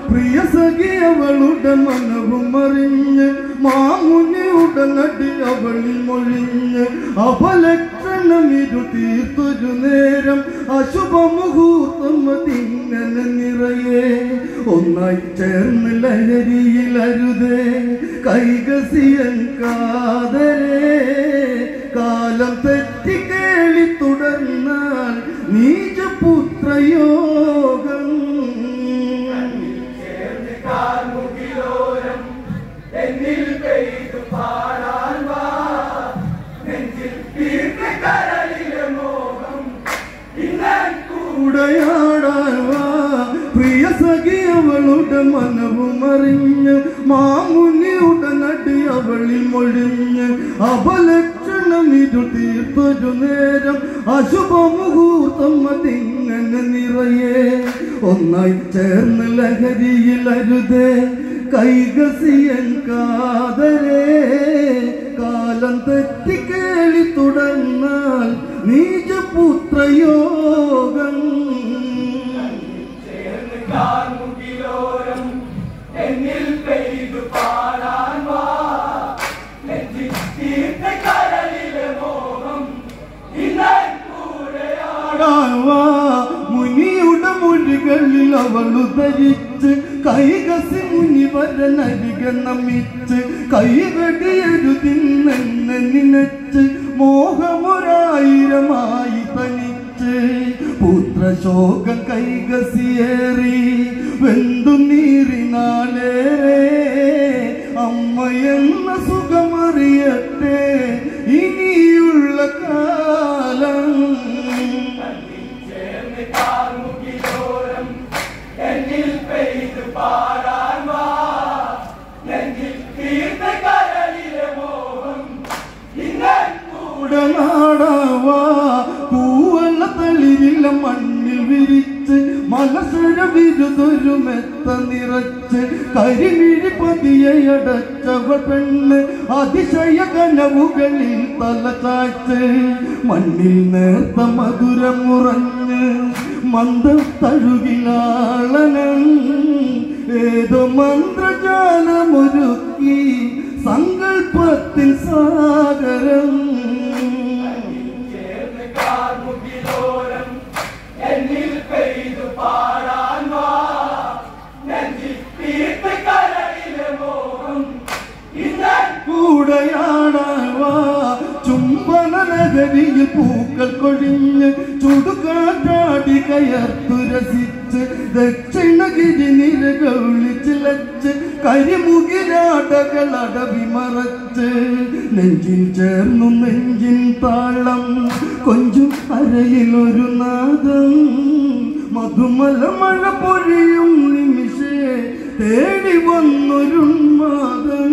പ്രിയ സഖി അവളുടെ മനവും അറിഞ്ഞ് മാമുനി ഉടനടി അവളിൽ മൊഴിഞ്ഞ് അപലക്ഷണം ഇരു തീർത്തൊരു നേരം അശുഭ മുഹൂർത്തം അതിങ്ങനെ നിറയെ ഒന്നായി ചേർന്ന് ലഹരിയിലരുതേ കൈകസിയൻ കാതരേ കാലം തെറ്റി കേളി തുടർന്നാൽ നീചപുത്രയോഗം കൂടയാടാൻ വാ പ്രിയ സഖി അവളുടെ മനവും അറിഞ്ഞ് മാമുനി ഉടനടി അവളിൽ മൊഴിഞ്ഞ് അപലക്ഷണം ഇരു തീർത്തൊരു നേരം അശുഭ മുഹൂർത്തം അതിങ്ങനെ നിറയെ ഒന്നായി ചേർന്ന് ലഹരിയിലരുതേ കൈകസിയൻ കാതരേ കാലം തെറ്റി കേളി തുടർന്നാൽ നീചപുത്രയോഗം ആടാവാ മുനിയുടെ മൊഴികളിൽ അവളു ധരിച്ച് കൈകസി മുനിവരനരിക നമിച്ച് കൈവെടിയരുതിന്നെന്നെ നിനച്ച് മോഹമൊരായിരമായി തനിച്ച് പുത്രശോകം കൈകസിയേറി വെന്തു നീറിനാലേറെ അമ്മ എന്ന സുഖമറിയട്ടെ ഇനിയുള്ള കാലം ഉടനാടാവാ പൂവള്ള തളിരില്ല മണ്ണിൽ വിരിച്ച് മലസുര വിരുതൊരു മെത്ത നിറച്ച് കരിമിഴി പതിയടച്ചവ പെണ്ണ് അതിശയ കനവുകളിൽ തല ചാച്ച് മണ്ണിൽ നേർത്ത മധുരം ഉറഞ്ഞ് മന്ദ തഴുകിലാളനം ഏതോ മന്ത്രജാലമൊരുക്കി സങ്കൽപ്പത്തിൽ സാഗരം കൂടയാടാവാ ചുംബന നഗരിയിൽ പൂക്കൾ കൊഴിഞ്ഞ് ചുടുകാറ്റാടി കയർത്തു രസിച്ച് ദക്ഷിണഗിരി നിരകൾ വിളിച്ചിലച്ച് കരിമുകിലാടകൾ അടവി മറച്ച് നെഞ്ചിൽ ചേർന്നു നെഞ്ചിൻ താളം കൊഞ്ചും അരയിലൊരു നാദം മധുമല മഴ പൊഴിയും നിമിഷേ തേടി വന്നൊരു മാതം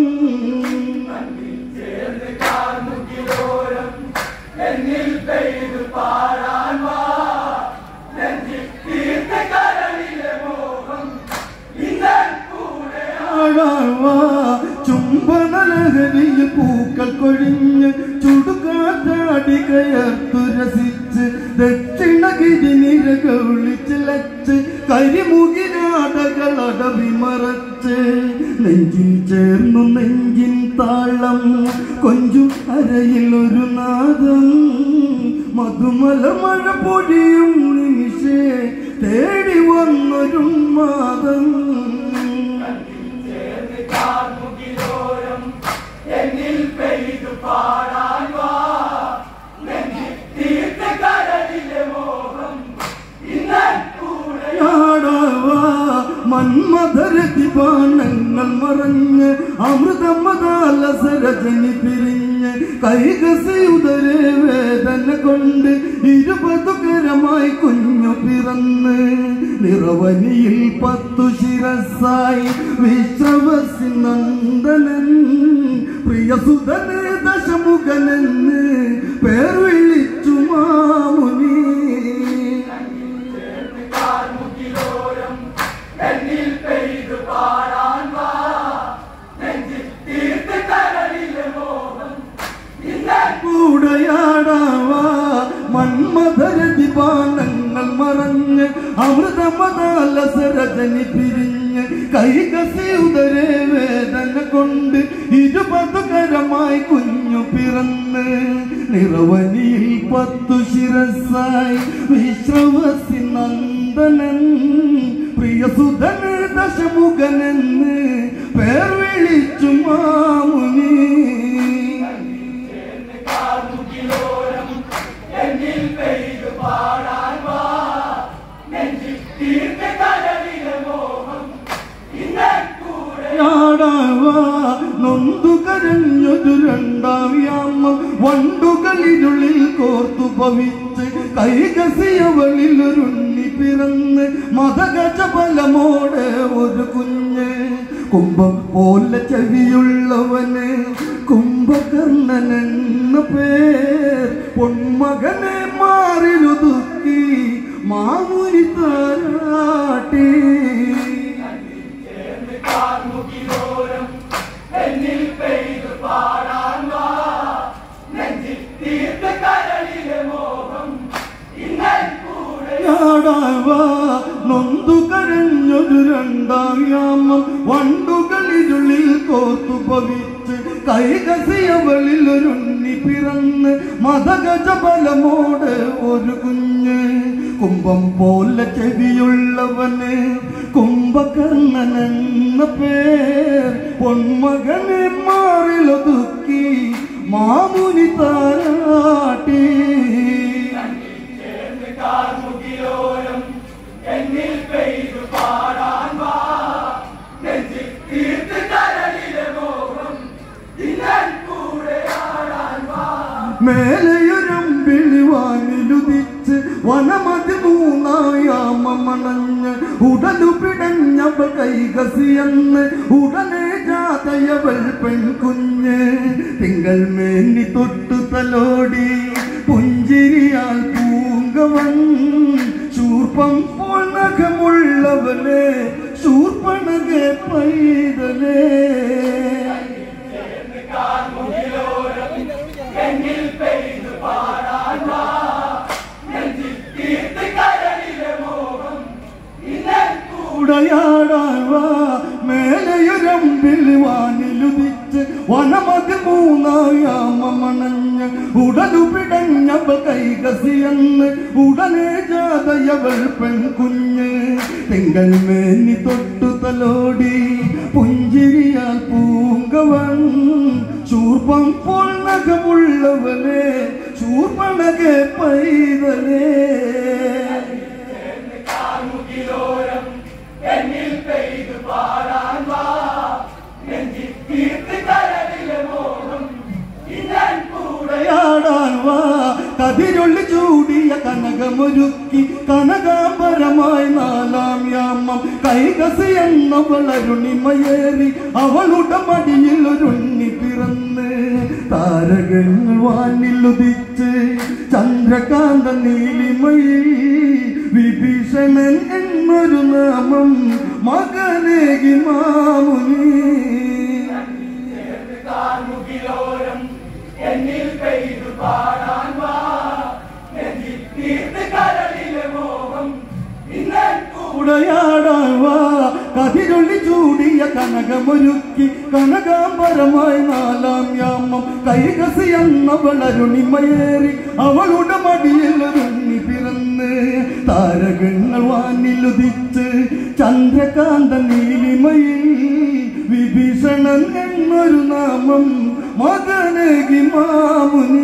ആടാവാ ചുംബന ലഹരിയിൽ പൂക്കൾ കൊഴിഞ്ഞ് ചുടുകാറ്റാടി കയർത്തു രസിച്ച് ദക്ഷിണഗിരി നിരകൾ വിളിച്ചിലച്ച് കരിമുകിലാടകൾ അടവി മറച്ച് നെഞ്ചിൽ ചേർന്നു നെഞ്ചിൻ താളം കൊഞ്ചും അരയിൽ ഒരു നാദം മധുമല മഴ പൊടിയും നിമിഷേ തേടി വന്നൊരു മാതം യാടാവാ മന്മഥരതി ബാണങ്ങൾ മറഞ്ഞ് അമൃതമതാലസരജനി പിരിഞ്ഞ് കൈകസയുതരെ വേദന കൊണ്ട് ഇരുപതുകരമായി കുഞ്ഞു പിറന്ന് നിറവനിയിൽ പത്തു ശിരസായി വിശ്രവസി നന്ദനൻ പ്രിയസുതന് ദശമുഖനെന്ന് പേർ വിളിച്ചു മാമുനി കൂടയാടാവാ മന്മഥരതി പാനങ്ങൾ മറഞ്ഞ് അമൃതമതാലസരജനി പിരിഞ്ഞ് കൈകസി ഉദരേ വേദന കൊണ്ട് ഇരുപതു കരമായി കുഞ്ഞു പിറന്ന് നിറവനിയിൽ പത്തു ശിരസായി വിശ്രവസി നന്ദനൻ പ്രിയസുധന് ദശമുഖനെന്ന് പേർ വിളിച്ചു മാമുനി യാടാവാ നൊന്തു കരഞ്ഞൊരു രണ്ടാം യാമം വണ്ടുകളിരുളിൽ കോർത്തു ഭവിച്ച് കൈകസിയവളിൽ ഒരുണ്ണി പിറന്ന് മതഗജ ഫലമോടെ ഒരു കുഞ്ഞ് കുംഭം പോലെ ചെവിയുള്ളവന് കുംഭകർണനെന്ന പേർ പൊന്മകനെ മാറിലുതുക്കി മാമുനി താരാട്ടി യാടാവാ നൊന്തു കരഞ്ഞൊരു രണ്ടാം യാമം വണ്ടുകളിരുളിൽ കോർത്തു ഭവിച്ച് കൈകസിയവളിൽ ഒരുണ്ണി പിറന്ന് മതഗജ ബലമോട് ഒരു കുഞ്ഞ് കുംഭം പോലെ ചെവിയുള്ളവന് കുംഭകർണനെന്ന പേർ പൊന്മകനെ മാറിലൊതുക്കി മാമുനി താരാട്ടി മേലയൊരം വിളിവാനിലുദിച്ച് വനമതി മൂന്നായാമണഞ്ഞ് ഉടലു പിടഞ്ഞവൾ കൈകസിയെന്ന് ഉടനെ ജാതയവൾ പെൺകുഞ്ഞ് തിങ്കൾ മേന്നി തൊട്ടു തലോടി പുഞ്ചിരിയാൽ പൂങ്കവൻ ശൂർപ്പം പോൽ നഖമുള്ളവനെ ശൂർപ്പണകെ പൈതലേ ഉടയാടാവാ മേലയൊരമ്പിൽ വാനിലുദിച്ച് വനമതി മൂന്നായാമണഞ്ഞ് ഉടലു പിടഞ്ഞവ കൈകസിയെന്ന് ഉടനെ ജാതയവൾ പെൺകുഞ്ഞ് തിങ്കൾ മേനി തൊട്ടു തലോടി പുഞ്ചിരിയാൽ പൂങ്കവൻ ശൂർപ്പം പോൽ നഖമുള്ളവനെ ശൂർപ്പണകെ പൈതലേ യാടാൻ വാ കതിരൊള്ളി ചൂടിയ കനകമൊരുക്കി കനകാംബരമായി നാലാം യാമം കൈകസി എന്നവളരുണിമയേറി അവളുടെ മടിയിൽ ഒരുണ്ണി പിറന്ന് താരകങ്ങൾ വാനിലുദിച്ച് ചന്ദ്രകാന്ത നീലിമയിൽ വിഭീഷണൻ എന്നൊരു നാമം മകനേകി മാമുനി ഉടയാടാവാ കതിരൊള്ളി ചൂടിയ കനകമൊരുക്കി കനകാംബരമായി നാലാം യാമം കൈകസി എന്നവളരുണിമയേറി അവളുടെ മടിയിൽ ഒരുണ്ണി പിറന്ന് താരകങ്ങൾ വാനിലുദിച്ച് ചന്ദ്രകാന്ത നീലിമയിൽ വിഭീഷണൻ എന്നൊരു നാമം മകനേകി മാമുനി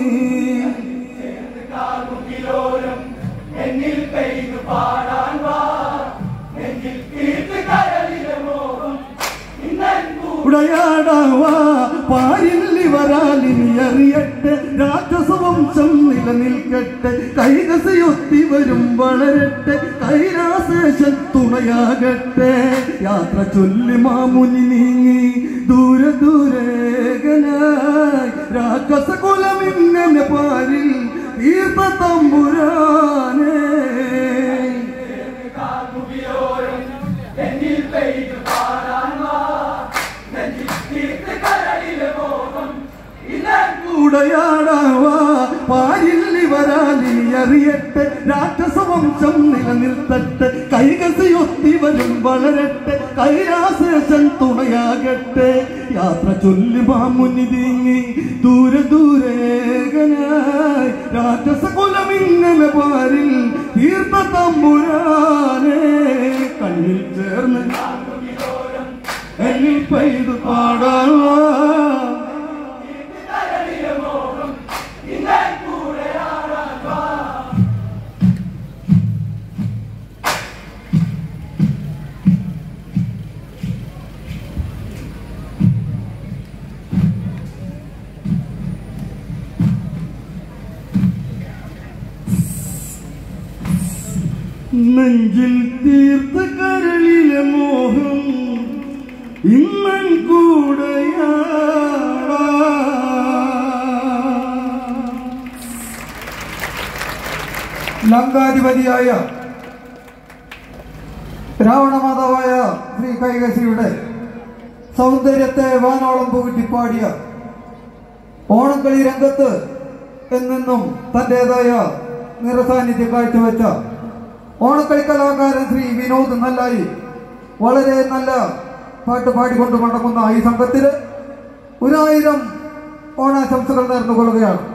ഉടയാടാവാ പാരില്ലി വരാലിനി അറിയട്ടെ രാക്ഷസവംശം നിലനിൽക്കട്ടെ കൈകസയൊത്തി വരും വളരട്ടെ കൈലാസേശൻ തുണയാകട്ടെ യാത്ര ചൊല്ലി മാമുനി നീങ്ങി ദൂരെ ദൂരേകനായി രാക്ഷസ കുലമിങ്ങനെ പാരിൽ തീർത്ഥ തമ്പുരാനേ ഉടയാടാവാ പാരില്ലി വരാലിനി അറിയട്ടെ രാക്ഷസവംശം നിലനിർത്തട്ടെ കൈകസിയൊത്തി വരും വളരട്ടെ കൈലാസേശൻ തുണയാകട്ടെ യാത്ര ചൊല്ലി മാമുനി നീങ്ങി ദൂരെ ദൂരേകനായി രാക്ഷസകുലമിങ്ങനെ പാരിൽ തീർത്ത തമ്പുരാനെ കണ്ണിൽ ചേർന്ന് എന്നിൽ പെയ്തു പാടാ നെഞ്ചിൽ തീർത്ത കരളിലെ മോഹം ഇമ്മൻ കൂടെയാ ലങ്കാധിപതിയായ രാവണമാതാവായ ശ്രീ കൈകസിയുടെ സൗന്ദര്യത്തെ വാനോളം പുകട്ടിപ്പാടിയ ഓണക്കളി രംഗത്ത് എന്നെന്നും തന്റേതായ നിറസാന്നിധ്യം കാഴ്ചവെച്ച ഓണക്കളി കലാകാരൻ ശ്രീ വിനോദ് നല്ലായി വളരെ നല്ല പാട്ട് പാടിക്കൊണ്ട് മടങ്ങുന്ന ഈ സംഘത്തിന് ഒരായിരം ഓണാശംസകൾ നേർന്നുകൊള്ളുകയാണ്